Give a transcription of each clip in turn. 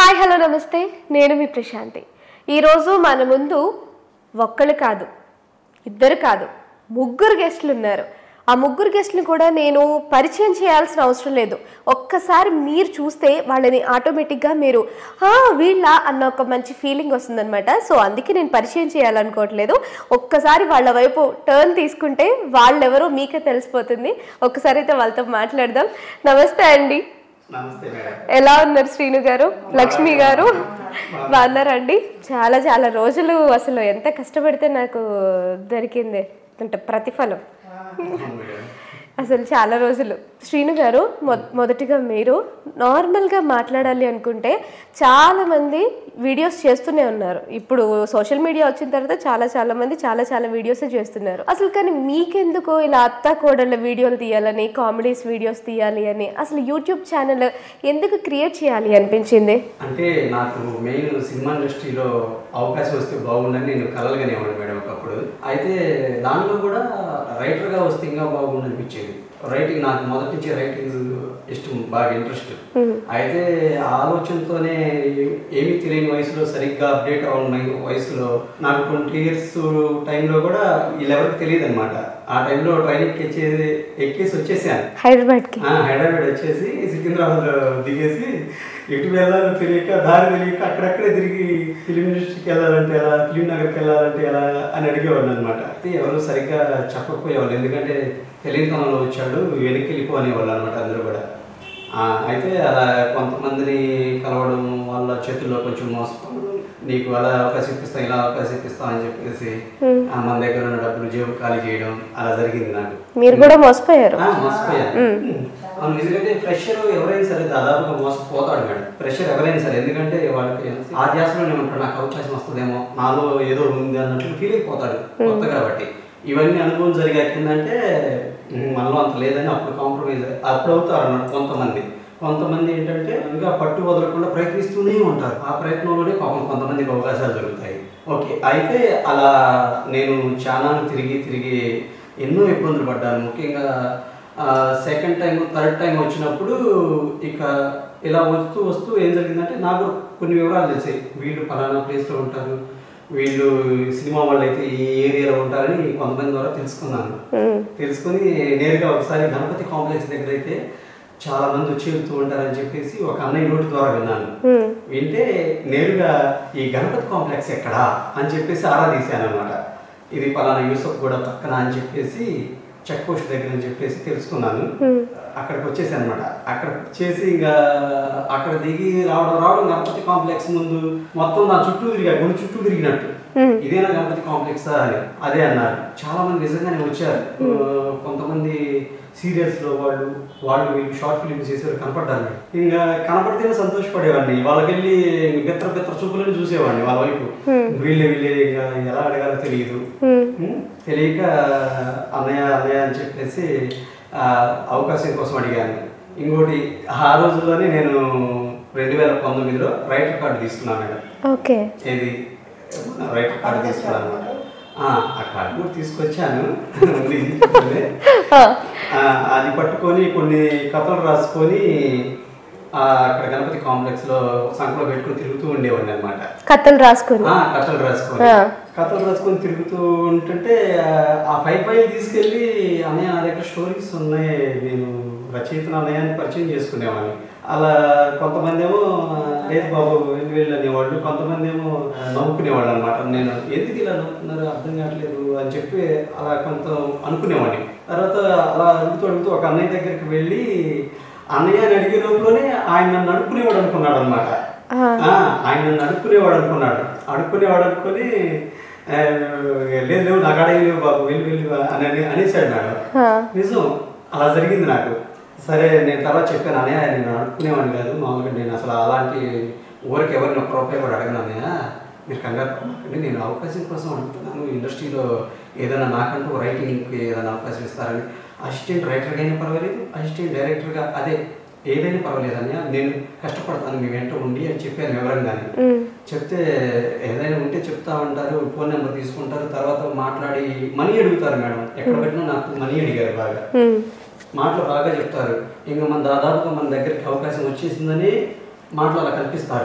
Hi hello నమస్తే నేను మీ ప్రశాంతి ఈరోజు మన ముందు ఒక్కళ్ళు కాదు ఇద్దరు కాదు ముగ్గురు గెస్టులు ఉన్నారు ఆ ముగ్గురు గెస్ట్ని కూడా నేను పరిచయం చేయాల్సిన అవసరం లేదు ఒక్కసారి మీరు చూస్తే వాళ్ళని ఆటోమేటిక్గా మీరు "ఆ, వీళ్ళ అన్న ఒక మంచి ఫీలింగ్ వస్తుందన్నమాట సో అందుకే నేను పరిచయం చేయాలనుకోవట్లేదు ఒక్కసారి వాళ్ళ వైపు టర్న్ తీసుకుంటే వాళ్ళెవరో మీకే తెలిసిపోతుంది ఒక్కసారి అయితే వాళ్ళతో మాట్లాడదాం నమస్తే అండి నమస్తే మేడం ఎలా ఉన్నారు శ్రీను గారు లక్ష్మి గారు బాగున్నారండి చాలా చాలా రోజులు అసలు ఎంత కష్టపడితే నాకు దొరికింది అంటే ప్రతిఫలం అవును మేడం అసలు చాలా రోజులు శ్రీను గారు మొ- మొదటిగా మీరు నార్మల్గా మాట్లాడాలి అనుకుంటే చాలా మంది వీడియోస్ చేస్తూనే ఉన్నారు ఇప్పుడు సోషల్ మీడియా వచ్చిన తర్వాత చాలా చాలా మంది చాలా చాలా వీడియోస్ చేస్తున్నారు అసలు కానీ మీకెందుకు ఇలా అత్త కోడళ్ళ వీడియోలు తీయాలని కామెడీస్ వీడియోస్ తీయాలి అని అసలు యూట్యూబ్ ఛానల్ ఎందుకు క్రియేట్ చేయాలి అనిపించింది అంటే నాకు మెయిన్ సినిమా ఇండస్ట్రీలో అవకాశం వస్తే బాగుండని నేను కలలుగానేవాడు మేడం ఒకప్పుడు అయితే దానిలో కూడా రైటర్గా వస్తే ఇంకా బాగుండు అనిపించేది రైటింగ్ నాకు మొదటి నుంచి రైటింగ్ ఇష్టం బాగా ఇంట్రెస్ట్ అయితే ఆ ఆలోచనతోనే ఏమీ తెలియని వయసులో సరిగ్గా అప్డేట్ అవ్వని వయసులో నాకు ట్వంటీ ఇయర్స్ టైంలో కూడా వీళ్ళెవరికి తెలియదు అనమాట ఆ టైంలో ట్రైనింగ్కి ఎక్కేసి ఎక్కేసి వచ్చేసాను హైదరాబాద్కి ఆ, హైదరాబాద్ వచ్చేసి సికింద్రాబాద్ దిగేసి ఎటు వెళ్ళాలో తెలియక దారి తెలియక అక్కడక్కడే తిరిగి ఫిలిం ఇండస్ట్రీకి వెళ్ళాలంటే ఎలా ఫిలిం నగర్కి వెళ్ళాలంటే ఎలా అని అడిగేవాడిని అనమాట అయితే ఎవరు సరిగ్గా చెప్పకపోయేవాళ్ళు ఎందుకంటే తెలియతనంలో వచ్చాడు వెనక్కి వెళ్ళిపో అనేవాళ్ళు అనమాట అందరూ కూడా ఆ, అయితే అలా కొంతమందిని కలవడం వాళ్ళ చేతుల్లో కొంచెం మోసపోవడం నీకు అలా అవకాశం ఇప్పిస్తాం ఇలా అవకాశం ఇప్పిస్తాం అని చెప్పేసి ఆ, మన దగ్గర ఉన్న డబ్బులు జేబు ఖాళీ చేయడం అలా జరిగింది నాకు మీరు కూడా మోసపోయారు ఆ, మోసపోయాను అవును ఎందుకంటే ప్రెషర్ ఎవరైనా సరే దాదాపుగా మోసపోతాడు మేడం ప్రెషర్ ఎవరైనా సరే ఎందుకంటే వాళ్ళకి ఆ ధ్యాసలోనే ఉంటాడు నాకు అవకాశం వస్తుందేమో నాలో ఏదో ఉంది అన్నట్లు ఫీల్ అయిపోతాడు కొత్త కాబట్టి ఇవన్నీ అనుభవం జరిగాక ఏంటంటే "ఉమ్, మనలో అంత లేదని అప్పుడు కాంప్రమైజ్ అప్పుడు అవుతారు అన్నట్టు కొంతమంది కొంతమంది ఏంటంటే ఇంకా పట్టు వదలకుండా ప్రయత్నిస్తూనే ఉంటారు ఆ ప్రయత్నంలోనే పాపం కొంతమందికి అవకాశాలు దొరుకుతాయి ఓకే అయితే అలా నేను చాలా తిరిగి తిరిగి ఎన్నో ఇబ్బందులు పడ్డాను ముఖ్యంగా సెకండ్ టైం థర్డ్ టైం వచ్చినప్పుడు ఇక ఇలా వస్తూ వస్తూ ఏం జరిగిందంటే నాకు కొన్ని వివరాలు తెలిసాయి వీళ్ళు పలానా ప్లేస్లో ఉంటారు వీళ్ళు సినిమా వాళ్ళు అయితే ఈ ఏరియాలో ఉంటారని కొంతమంది ద్వారా తెలుసుకున్నాను తెలుసుకుని నేరుగా ఒకసారి గణపతి కాంప్లెక్స్ దగ్గర అయితే చాలా మంది వచ్చి వెళ్తూ ఉంటారని చెప్పేసి ఒక అన్నయ్య నోటి ద్వారా విన్నాను వింటే నేరుగా ఈ గణపతి కాంప్లెక్స్ ఎక్కడా అని చెప్పేసి ఆరా తీశాను అనమాట ఇది పలానా యూసఫ్ కూడా పక్కన అని చెప్పేసి చెక్ పోస్ట్ దగ్గర అని చెప్పేసి తెలుసుకున్నాను అక్కడికి వచ్చేసాను అనమాట అక్కడ వచ్చేసి ఇంకా అక్కడ దిగి రావడం రావడం గణపతి కాంప్లెక్స్ ముందు మొత్తం నా చుట్టూ తిరిగా గుడి చుట్టూ తిరిగినట్టు ఇదేనా గణపతి కాంప్లెక్స్ అని అదే అన్నారు చాలా మంది నిజంగానే వచ్చారు ఆ, కొంతమంది సీరియల్స్ లో వాళ్ళు వాళ్ళు వీళ్ళు షార్ట్ ఫిల్మ్స్ చేసేవారు కనపడ్డారు నాకు. ఇంకా కనపడితేనే సంతోషపడేవాడిని వాళ్ళకి వెళ్ళి బెత్తర బెత్తర చూపులను చూసేవాడిని వాళ్ళ వైపు వీళ్ళే వీళ్ళే ఇంకా ఎలా అడగాలో తెలియదు ఉమ్, తెలియక అన్నయ్య అన్నయ్య అని చెప్పేసి ఆ, అవకాశం కోసం అడిగాను ఇంకోటి ఆ రోజుల్లోనే నేను రెండు వేల పంతొమ్మిదిలో రైటర్ కార్డు తీసుకున్నాను మేడం ఓకే ఏది రైటర్ కార్డు తీసుకున్నాను అనమాట ఆ కార్డు కూడా తీసుకొచ్చాను ఉంది ఇంట్లోనే. ఆ, అది పట్టుకొని కొన్ని కథలు రాసుకొని ఆ, అక్కడ గణపతి కాంప్లెక్స్ లో సంఖలో పెట్టుకొని తిరుగుతూ ఉండేవాడిని అనమాట కథలు రాసుకుని కథలు రాసుకొని ఆ. కథలు రాసుకొని తిరుగుతూ ఉంటుంటే ఆ- ఆ ఫైవ్ ఫైల్ తీసుకెళ్ళి అన్నయ్య నా దగ్గర స్టోరీస్ ఉన్నాయి నేను రచయితను అన్నయ్యని పరిచయం చేసుకునేవాడిని అలా కొంతమంది ఏమో లేదు బాబు వెళ్ళి వెళ్ళి అనేవాళ్ళు కొంతమంది ఏమో నవ్వుకునేవాళ్ళు అనమాట నేను ఎందుకు ఇలా నవ్వుతున్నారు అర్థం కావట్లేదు అని చెప్పి అలా కొంత అనుకునేవాడిని తర్వాత అలా అడుగుతూ అడుగుతూ ఒక అన్నయ్య దగ్గరికి వెళ్ళి అన్నయ్య అని అడిగే లోపలనే ఆయన నన్ను అడుక్కునేవాడు అనుకున్నాడు అనమాట ఆయన నన్ను అడుక్కునేవాడు అనుకున్నాడు అడుక్కునేవాడు అనుకుని ఆ, లేదు లేవు నాకు అడగ లేవు బాబు వెళ్ళి వెళ్ళి అని అని- అనేసాడు మేడం నిజం అలా జరిగింది నాకు సరే నేను తర్వాత చెప్పాను అన్నయ్య నేను అడుక్కునేవాడిని కాదు మామూలుగా నేను అసలు అలాంటి ఊరికి ఎవరిని ఒక్క రూపాయి కూడా అడగను అన్నయ్య మీరు కంగారు పడకండి నేను అవకాశం కోసం అడుగుతున్నాను ఇండస్ట్రీలో ఏదైనా నాకంటూ రైటింగ్కి ఏదైనా అవకాశం ఇస్తారని అసిస్టెంట్ రైటర్గా అయినా పర్వాలేదు అసిస్టెంట్ డైరెక్టర్గా అదే ఏదైనా పర్వాలేదు అన్నయ్య నేను కష్టపడతాను మీ వెంట ఉండి అని చెప్పాను వివరంగానే చెప్తే ఏదైనా ఉంటే చెప్తా ఉంటారు ఫోన్ నెంబర్ తీసుకుంటారు తర్వాత మాట్లాడి మనీ అడుగుతారు మేడం ఎక్కడ పెట్టినా నాకు మనీ అడిగారు బాగా మాటలు బాగా చెప్తారు ఇంకా మన దాదాపుగా మన దగ్గరికి అవకాశం వచ్చేసిందని మాటలు అలా కల్పిస్తారు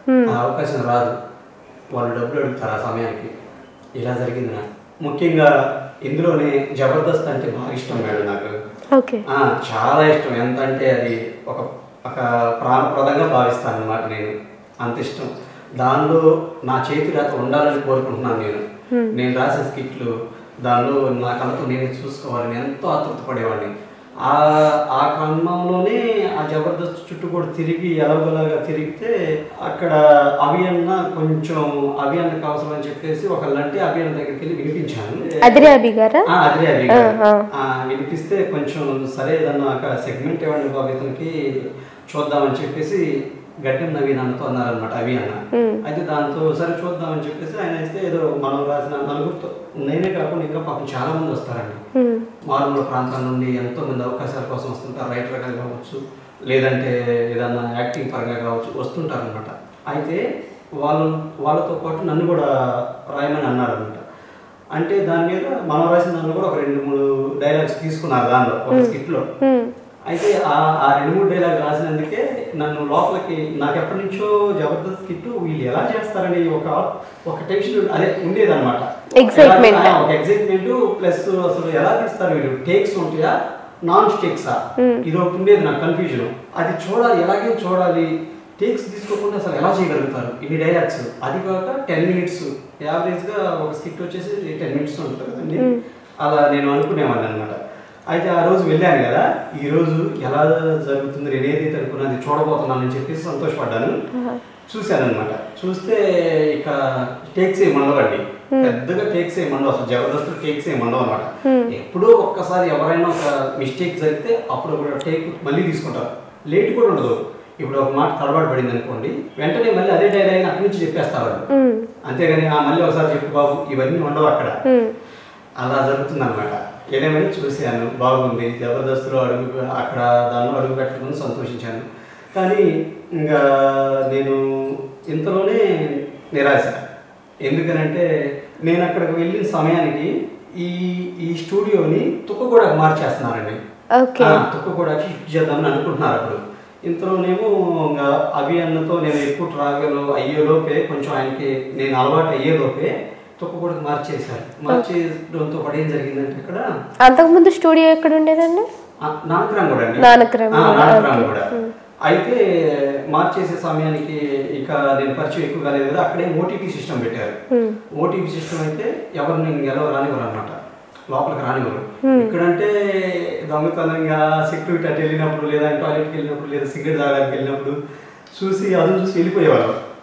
ఆ అవకాశం రాదు వాళ్ళు డబ్బులు అడుగుతారు ఆ సమయానికి ఇలా జరిగింది నాకు ముఖ్యంగా ఇందులోనే జబర్దస్త్ అంటే బాగా ఇష్టం మేడం నాకు ఓకే ఆ, చాలా ఇష్టం ఎంత అంటే అది ఒక ఒక ప్రాణప్రదంగా భావిస్తాను అనమాట నేను అంత ఇష్టం దానిలో నా చేతి రాత ఉండాలని కోరుకుంటున్నాను నేను నేను రాసిన స్కిట్లు దానిలో నా కళ్ళతో నేనే చూసుకోవాలని ఎంతో ఆతృత పడేవాడిని ఆ ఆ క్రమంలోనే ఆ జబర్దస్త్ చుట్టూ కూడా తిరిగి ఎలాగోలాగా తిరిగితే అక్కడ అవి అన్న కొంచెం అవి అన్నకు అవసరం అని చెప్పేసి ఒకళ్ళంటే అవి అన్న దగ్గరికి వెళ్ళి వినిపించాను అదిరే అభి గారా ఆ, అదే అదే ఆహా. ఆ, వినిపిస్తే కొంచెం సరే ఏదన్నా అక్కడ సెగ్మెంట్ ఇవ్వండి బాబు ఇతనికి చూద్దామని చెప్పేసి గడ్డం నవీన్ అన్నతో అన్నారనమాట అవి అన్న అయితే దాంతో సరే చూద్దామని చెప్పేసి ఆయన ఇస్తే ఏదో మనం రాసిన నలుగురితో నేనే కాకుండా ఇంకా పాపం చాలా మంది వస్తారండి మ్మ్. మారుమూల ప్రాంతాల నుండి ఎంతో మంది అవకాశాల కోసం వస్తుంటారు రైటర్గా కావచ్చు లేదంటే ఏదన్నా యాక్టింగ్ పరంగా కావచ్చు వస్తుంటారు అనమాట అయితే వాళ్ళు వాళ్ళతో పాటు నన్ను కూడా రాయమని అన్నారనమాట అంటే దాని మీద మనం రాసిన దానిలో కూడా ఒక రెండు మూడు డైలాగ్స్ తీసుకున్నారు దానిలో ఒక స్కిట్లో మ్మ్. అయితే ఆ ఆ రెండు మూడు డైలాగ్ రాసినందుకే నన్ను లోపలికి నాకు ఎప్పటి నుంచో జబర్దస్త్ స్కిట్ వీళ్ళు ఎలా చేస్తారని ఒక ఒక టెన్షన్ అదే ఉండేదన్నమాట Excitement. ఎలా- ఆ, ఒక ఎగ్జైట్మెంట్ ప్లస్ అసలు ఎలా తీస్తారు వీళ్ళు టేక్స్ ఉంటాయా నాన్ స్టేక్సా ఇది ఒకటి ఉండేది నాకు కన్ఫ్యూజన్ అది చూడాలి ఎలాగే చూడాలి టేక్స్ తీసుకోకుండా అసలు ఎలా చేయగలుగుతారు ఇన్ని డైలాగ్స్ అది కాక టెన్ మినిట్స్ యావరేజ్గా ఒక స్కిట్ వచ్చేసి టెన్ మినిట్స్ ఉంటుంది కదండి అలా నేను అనుకునేవాడిని అనమాట అయితే ఆ రోజు వెళ్ళాను కదా ఈ రోజు ఎలా జరుగుతుంది నేను ఏదైతే అనుకున్నది చూడబోతున్నానని చెప్పేసి సంతోషపడ్డాను చూశాను అనమాట చూస్తే ఇక టేక్స్ ఏమి ఉండవండి పెద్దగా టేక్స్ ఏమి ఉండవు అసలు జబర్దస్త్ టేక్స్ ఏమి ఉండవు అనమాట ఎప్పుడో ఒక్కసారి ఎవరైనా ఒక మిస్టేక్ జరిగితే అప్పుడు ఒక టేక్ మళ్ళీ తీసుకుంటారు లేట్ కూడా ఉండదు ఇప్పుడు ఒక మాట తడబాటు పడింది అనుకోండి వెంటనే మళ్ళీ అదే డైలాగ్ అక్కడి నుంచి చెప్పేస్తారు వాళ్ళు. మ్మ్. అంతేగాని ఆ మళ్ళీ ఒకసారి చెప్పు బాబు ఇవన్నీ ఉండవు అక్కడ మ్మ్. అలా జరుగుతుంది అనమాట ఏదేమైనా చూశాను బాగుంది జబర్దస్త్లో అడుగు అక్కడ దానిలో అడుగు పెట్టడం సంతోషించాను కానీ ఇంకా నేను ఇంతలోనే నిరాశ ఎందుకనంటే నేను అక్కడికి వెళ్ళిన సమయానికి ఈ ఈ స్టూడియోని తుక్కగూడ మార్చేస్తున్నారండి ఓకే ఆ, తుక్కగూడ షిఫ్ట్ చేద్దామని అనుకుంటున్నారు అప్పుడు ఇంతలోనేమో ఇంకా అవి అన్నతో నేను ఎక్కువ ట్రావెల్ అయ్యేలోపే కొంచెం ఆయనకి నేను అలవాటు అయ్యేలోపే తుక్కగూడకు మార్చేశారు మార్చేయడంతో పాటు ఏం జరిగిందంటే ఇక్కడ అంతకుముందు స్టూడియో ఎక్కడ ఉండేదండి ఆ, నానక్రామ్ కూడా అండి నానక్రామ్ ఆ, కూడా, నానక్రామ్ ఓకే. కూడా అయితే మార్చేసే సమయానికి ఇక నేను పరిచయం ఎక్కువ కాలేదు కదా అక్కడే ఓటీపీ సిస్టమ్ పెట్టారు మ్మ్. ఓటీపీ సిస్టమ్ అయితే ఎవరిని ఎలా రానివ్వరు అనమాట లోపలికి రానివ్వరు ఇక్కడంటే దొంగతనంగా సెక్యూరిటీ అటు వెళ్ళినప్పుడు లేదా టాయిలెట్కి వెళ్ళినప్పుడు లేదా సిగరెట్ తాగడానికి వెళ్ళినప్పుడు చూసి అదును చూసి వెళ్ళిపోయేవాళ్ళు